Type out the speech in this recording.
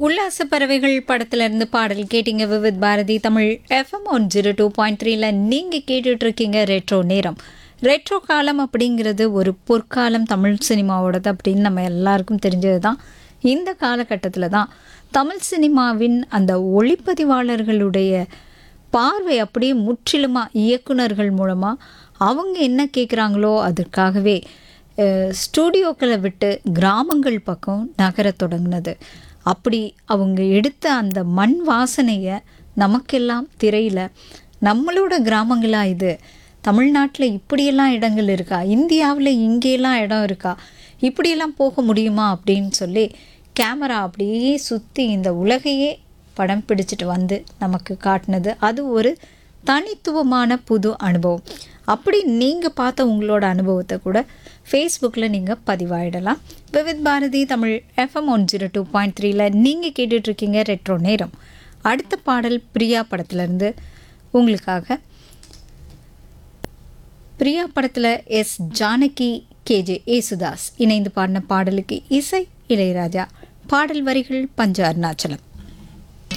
உல்லாச பறவைகள் படத்துல இருந்து பாடல் கேட்டீங்க Vividh Bharati Tamil FM one zero two point த்ரீல நீங்கள் கேட்டுட்டு இருக்கீங்க ரெட்ரோ நேரம் ரெட்ரோ காலம் அப்படிங்கிறது ஒரு பொற்காலம் தமிழ் சினிமாவோடது அப்படின்னு நம்ம எல்லாருக்கும் தெரிஞ்சது தான் இந்த காலகட்டத்தில் தான் தமிழ் சினிமாவின் அந்த ஒளிப்பதிவாளர்களுடைய பார்வை அப்படியே முற்றிலுமாக இயக்குனர்கள் மூலமாக அவங்க என்ன கேட்குறாங்களோ அதற்காகவே அஹ், ஸ்டூடியோக்களை விட்டு கிராமங்கள் பக்கம் நகரத் தொடங்கினது அப்படி அவங்க எடுத்த அந்த மண் வாசனையை நமக்கெல்லாம் திரையில் நம்மளோட கிராமங்களா இது தமிழ்நாட்டில் இப்படியெல்லாம் இடங்கள் இருக்கா இந்தியாவில் இங்கேயெல்லாம் இடம் இருக்கா இப்படியெல்லாம் போக முடியுமா அப்படின்னு சொல்லி கேமரா அப்படியே சுற்றி இந்த உலகையே படம் பிடிச்சிட்டு வந்து நமக்கு காட்டினது அது ஒரு தனித்துவமான புது அனுபவம் அப்படி நீங்கள் பார்த்த உங்களோட அனுபவத்தை கூட ஃபேஸ்புக்கில் நீங்கள் பதிவாயிடலாம் Vividh Bharati Tamil FM one zero two point த்ரீல நீங்கள் கேட்டுட்ருக்கீங்க ரெட்ரோ நேரம் அடுத்த பாடல் பிரியா படத்துலேருந்து உங்களுக்காக பிரியா படத்தில் எஸ் ஜானகி கேஜே ஏசுதாஸ் இணைந்து பாடின பாடலுக்கு இசை இளையராஜா பாடல் வரிகள் பஞ்ச அருணாச்சலம்